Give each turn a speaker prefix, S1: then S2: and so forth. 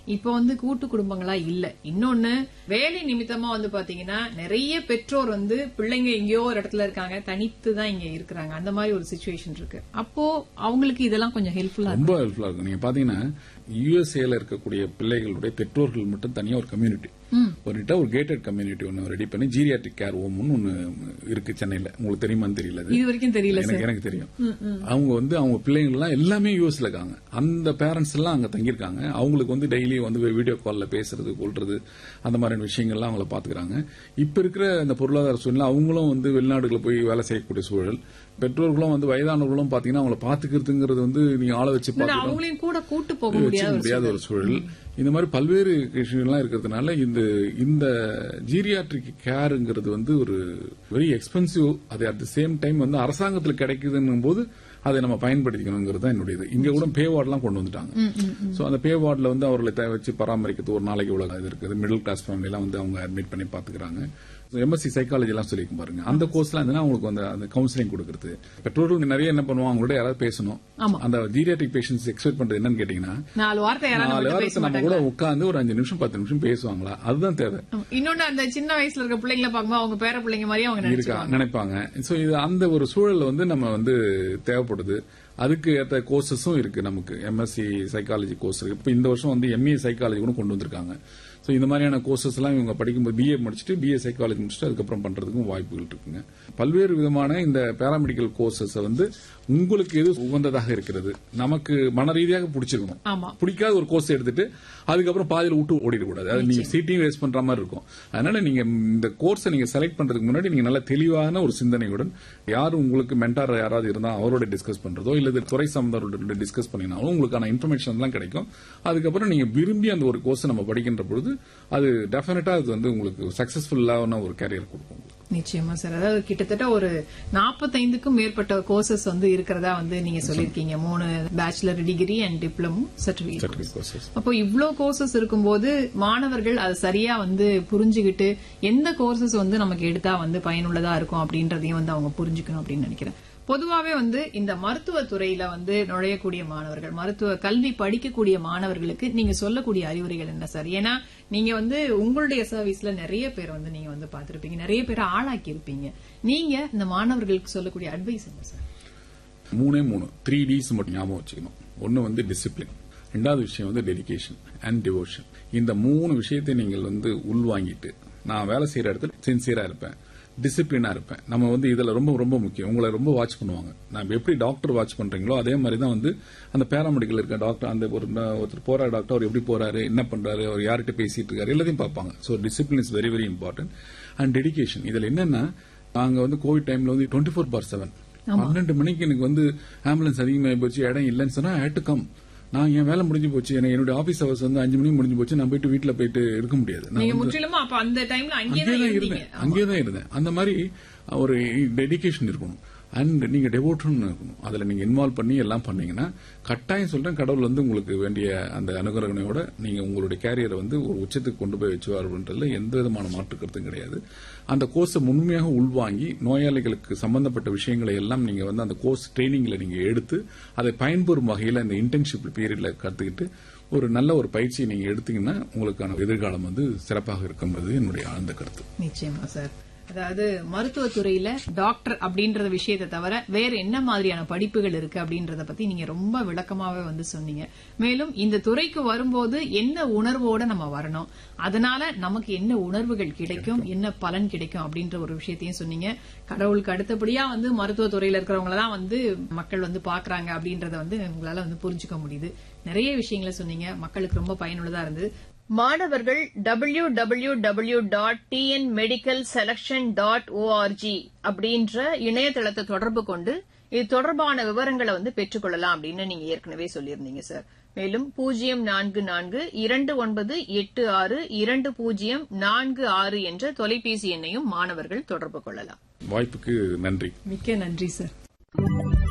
S1: இப்ப வந்து கூட்டு குடும்பங்களா இல்ல இன்னொன்னு வேலை நிமித்தமா வந்து பாத்தீங்கன்னா நிறைய பெற்றோர் வந்து பிள்ளைங்க எங்கேயோ ஒரு இடத்துல இருக்காங்க தனித்து தான் இங்க இருக்கிறாங்க அந்த மாதிரி ஒரு சுச்சுவேஷன் இருக்கு அப்போ அவங்களுக்கு இதெல்லாம் கொஞ்சம் ஹெல்ப்ஃபுல்லா
S2: ரொம்ப ஹெல்ப்ஃபுல்லா இருக்கும் நீங்க பாத்தீங்கன்னா யுஎஸ்ஏல இருக்கக்கூடிய பிள்ளைகளுடைய பெற்றோர்கள் மட்டும் தனியா ஒரு கம்யூனிட்டி ஒரு ஒரு கேட்டட் கம்யூனிட்டி ஒன்னு ரெடி பண்ணி ஜீரியாட்ரிக் கேர் ஹோம்னு ஒன்னு இருக்கு சென்னையில உங்களுக்கு தெரியுமான்னு தெரியல அது.
S1: இது வரைக்கும் தெரியல
S2: எனக்கு எனக்கு தெரியும் அவங்க வந்து அவங்க பிள்ளைங்க எல்லாம் எல்லாமே யூஎஸ்ல இருக்காங்க அந்த பேரண்ட்ஸ் எல்லாம் அங்க தங்கியிருக்காங்க அவங்களுக்கு வந்து டெய்லி வந்து வீடியோ கால்ல பேசுறது கொள்றது அந்த மாதிரியான விஷயங்கள்லாம் அவங்கள பாத்துக்கிறாங்க இப்ப இருக்கிற இந்த பொருளாதார சூழ்நிலை அவங்களும் வந்து வெளிநாடுகளை போய் வேலை செய்யக்கூடிய சூழல் பெற்றோர்களும் வந்து வயதானவர்களும் பாத்தீங்கன்னா அவங்கள பாத்துக்கிறதுங்கிறது வந்து நீங்க ஆளை வச்சு
S1: இல்ல,
S2: பாத்துக்கணும்
S1: அவங்களையும் கூட கூட்டு போக
S2: வச்சுக்க
S1: முடியாத ஒரு
S2: முடியாத ஒரு சூழல் இந்த மாதிரி பல்வேறு விஷயங்கள்லாம் இருக்கிறதுனால இந்த இந்த ஜீரியாட்ரிக் கேருங்கிறது வந்து ஒரு வெரி எக்ஸ்பென்சிவ் அது அட் த சேம் டைம் வந்து அரசாங்கத்தில் கிடைக்குதுன்னும் போது அதை நம்ம பயன்படுத்திக்கணுங்கிறது தான் என்னுடைய இது இங்க கூட பே வார்டெல்லாம் கொண்டு வந்துட்டாங்க சோ அந்த பே வார்டில் வந்து அவர்களை தேவை வச்சு பராமரிக்கிறது ஒரு நாளைக்கு இவ்வளவு இது இருக்குது மிடில் கிளாஸ் ஃபேமிலி எல்லாம் வந்து அவங்க அட்மிட் பண்ணி பாத்துக்கிறாங்க எம்எஸ்சி சைக்காலஜி எல்லாம் சொல்லிக்கும் பாருங்க அந்த கோர்ஸ்லாம் இருந்ததுன்னா அவங்களுக்கு வந்து அந்த கவுன்சிலிங் கொடுக்கறது பெற்றோர்கள் நிறைய என்ன பண்ணுவாங்க அவங்களோட யாராவது பேசணும்
S1: ஆமா.
S2: அந்த ஜீரியாட்ரிக் பேஷன்ஸ் எக்ஸ்பெக்ட் பண்றது என்னன்னு கேட்டீங்கன்னா
S1: நாலு வார்த்தை யாராவது
S2: நாலு
S1: நம்மகிட்ட பேச
S2: வாரத்தை நம்ம
S1: மாட்டாங்களா
S2: கூட உட்கார்ந்து ஒரு அஞ்சு நிமிஷம் பத்து நிமிஷம் பேசுவாங்களா அதுதான் தேவை
S1: ஆமா. இன்னொன்னு அந்த சின்ன வயசுல இருக்க பிள்ளைங்களை பார்க்கும்போது அவங்க பேர பிள்ளைங்க மாதிரியே அவங்க
S2: இருக்கா
S1: நினைச்சுப்பாங்க
S2: நினைப்பாங்க சோ இது அந்த ஒரு சூழல்ல வந்து நம்ம வந்து தேவைப்படுது அதுக்கு ஏற்ற கோர்சஸும் இருக்கு நமக்கு எம்எஸ்சி சைக்காலஜி கோர்ஸ் இருக்கு இப்ப இந்த வருஷம் வந்து எம்ஏ சைக்காலஜி கூட கொண்டு வந்திருக்காங்க சோ இந்த மாதிரியான கோர்சஸ் எல்லாம் இவங்க படிக்கும்போது பிஏ முடிச்சுட்டு பிஏ சைக்காலஜி முடிச்சுட்டு அதுக்கப்புறம் பண்றதுக்கும் வாய்ப்புகள் இருக்குங்க பல்வேறு விதமான இந்த பேராமெடிக்கல் கோர்சஸ் வந்து உங்களுக்கு எது உகந்ததாக இருக்கிறது நமக்கு மன ரீதியாக பிடிச்சிருக்கணும்
S1: ஆமா
S2: பிடிக்காத ஒரு கோர்ஸ் எடுத்துட்டு அதுக்கப்புறம் பாதியில விட்டு ஓடிடக்கூடாது அது நீங்க சீட்டையும் வேஸ்ட் பண்ற மாதிரி இருக்கும் அதனால நீங்க இந்த கோர்ஸை நீங்க செலக்ட் பண்றதுக்கு முன்னாடி நீங்க நல்ல தெளிவான ஒரு சிந்தனையுடன் யார் உங்களுக்கு மென்டார் யாராவது இருந்தா அவரோட டிஸ்கஸ் பண்றதோ இல்ல துறை சார்ந்தவரோட டிஸ்கஸ் பண்ணினாலும் உங்களுக்கான இன்ஃபர்மேஷன் எல்லாம் கிடைக்கும் அதுக்கப்புறம் நீங்க விரும்பி அந்த ஒரு கோர்ஸ் நம்ம படிக்கின்ற பொழுது அது டெஃபினட்டா அது வந்து உங்களுக்கு சக்சஸ்ஃபுல்லான ஒரு கேரியர் கொடுக்கும்
S1: நிச்சயமா சார் அதாவது கிட்டத்தட்ட ஒரு நாற்பத்தைந்துக்கும் மேற்பட்ட கோர்சஸ் வந்து இருக்கிறதா வந்து நீங்க சொல்லிருக்கீங்க மூணு bachelor degree and diploma certificate
S2: certificate courses
S1: அப்போ இவ்ளோ கோர்சஸ் இருக்கும்போது மாணவர்கள் அதை சரியா வந்து புரிஞ்சுகிட்டு எந்த கோர்சஸ் வந்து நமக்கு எடுத்தா வந்து பயனுள்ளதா இருக்கும் அப்படின்றதையும் வந்து அவங்க புரிஞ்சுக்கணும் அப்படின்னு நினைக்கிறேன் பொதுவாவே வந்து இந்த மருத்துவ துறையில வந்து நுழையக்கூடிய மாணவர்கள் மருத்துவ கல்வி படிக்கக்கூடிய மாணவர்களுக்கு நீங்க சொல்லக்கூடிய அறிவுரைகள் என்ன சார் ஏன்னா நீங்க வந்து உங்களுடைய சர்வீஸ்ல நிறைய பேர் வந்து நீங்க வந்து பார்த்திருப்பீங்க நிறைய பேரை ஆளாக்கி இருப்பீங்க நீங்க இந்த மாணவர்களுக்கு சொல்லக்கூடிய அட்வைஸ் என்ன சார்
S2: மூணே மூணு த்ரீ டிஸ் மட்டும் ஞாபகம் வச்சுக்கணும் ஒன்னு வந்து டிசிப்ளின் ரெண்டாவது விஷயம் வந்து டெடிகேஷன் அண்ட் டிவோஷன் இந்த மூணு விஷயத்தை நீங்கள் வந்து உள்வாங்கிட்டு நான் வேலை செய்யற இடத்துல சின்சியரா இருப்பேன் டிசிப்ளினா இருப்பேன் நம்ம வந்து இதுல ரொம்ப ரொம்ப முக்கியம் உங்களை ரொம்ப வாட்ச் பண்ணுவாங்க நான் எப்படி டாக்டர் வாட்ச் பண்றீங்களோ அதே மாதிரி தான் வந்து அந்த பேராமெடிக்கல் இருக்க டாக்டர் அந்த ஒரு ஒருத்தர் போற டாக்டர் அவர் எப்படி போறாரு என்ன பண்றாரு அவர் யார்கிட்ட பேசிட்டு இருக்காரு எல்லாத்தையும் பார்ப்பாங்க so discipline is very very important and dedication இதுல என்னன்னா நாங்க வந்து கோவிட் டைம்ல வந்து டுவெண்ட்டி ஃபோர் பார் செவன் பன்னெண்டு மணிக்கு எனக்கு வந்து ஆம்புலன்ஸ் அதிகமாகி போச்சு இடம் இல்லைன்னு சொன்னா ஹேட் டு கம் நான் என் வேலை முடிஞ்சு போச்சு எனக்கு என்னுடைய ஆபீஸ் ஹவர்ஸ் வந்து அஞ்சு மணிக்கு முடிஞ்சு போச்சு நான் போயிட்டு வீட்டுல போயிட்டு இருக்க முடியாது நான்
S1: நீங்க முற்றிலுமா அப்ப அந்த டைம்ல அங்கேயே
S2: அங்கேயே
S1: தான்
S2: தான்
S1: இருந்தீங்க
S2: இருந்தேன் அங்கேயே தான் இருந்தேன் அந்த மாதிரி ஒரு டெடிகேஷன் இருக்கணும் அண்ட் நீங்க டெவோட்டன் இருக்கணும் அதுல நீங்க இன்வால்வ் பண்ணி எல்லாம் பண்ணீங்கன்னா கட்டாயம் சொல்றேன் கடவுள் வந்து உங்களுக்கு வேண்டிய அந்த அனுகரணையோட நீங்க உங்களுடைய கேரியரை வந்து ஒரு உச்சத்துக்கு கொண்டு போய் வச்சுவாருன்றதுல எந்த விதமான மாற்று கருத்தும் கிடையாது அந்த கோர்ஸை முழுமையாக உள்வாங்கி நோயாளிகளுக்கு சம்பந்தப்பட்ட விஷயங்களை எல்லாம் நீங்க வந்து அந்த கோர்ஸ் ட்ரைனிங்ல நீங்க எடுத்து அதை பயன்பெறும் வகையில் இந்த இன்டர்ன்ஷிப் பீரியட்ல கத்துக்கிட்டு ஒரு நல்ல ஒரு பயிற்சியை நீங்க எடுத்தீங்கன்னா உங்களுக்கான எதிர்காலம் வந்து சிறப்பாக இருக்கும்ன்றது என்னுடைய ஆழ்ந்த கருத்து
S1: நிச்சயமா சார் அதாவது மருத்துவத்துறையில டாக்டர் அப்படின்றத விஷயத்தை தவிர வேற என்ன மாதிரியான படிப்புகள் இருக்கு அப்படின்றத பத்தி நீங்க ரொம்ப விளக்கமாவே வந்து சொன்னீங்க மேலும் இந்த துறைக்கு வரும்போது என்ன உணர்வோட நம்ம வரணும் அதனால நமக்கு என்ன உணர்வுகள் கிடைக்கும் என்ன பலன் கிடைக்கும் அப்படின்ற ஒரு விஷயத்தையும் சொன்னீங்க கடவுளுக்கு அடுத்தபடியா வந்து மருத்துவத்துறையில இருக்கிறவங்கள தான் வந்து மக்கள் வந்து பாக்குறாங்க அப்படின்றத வந்து உங்களால வந்து புரிஞ்சுக்க முடியுது நிறைய விஷயங்களை சொன்னீங்க மக்களுக்கு ரொம்ப பயனுள்ளதா இருந்தது மாணவர்கள் W W W dot TN medical selection dot ORG அப்படின்ற இணையதளத்தை தொடர்பு கொண்டு இது தொடர்பான விவரங்களை வந்து பெற்றுக்கொள்ளலாம் அப்படின்னு நீங்க ஏற்கனவே சொல்லியிருந்தீங்க சார் மேலும் பூஜ்ஜியம் நான்கு நான்கு இரண்டு ஒன்பது எட்டு ஆறு இரண்டு பூஜ்ஜியம் நான்கு ஆறு என்ற தொலைபேசி எண்ணையும் மாணவர்கள் தொடர்பு கொள்ளலாம்
S2: வாய்ப்புக்கு நன்றி
S1: மிக்க நன்றி சார்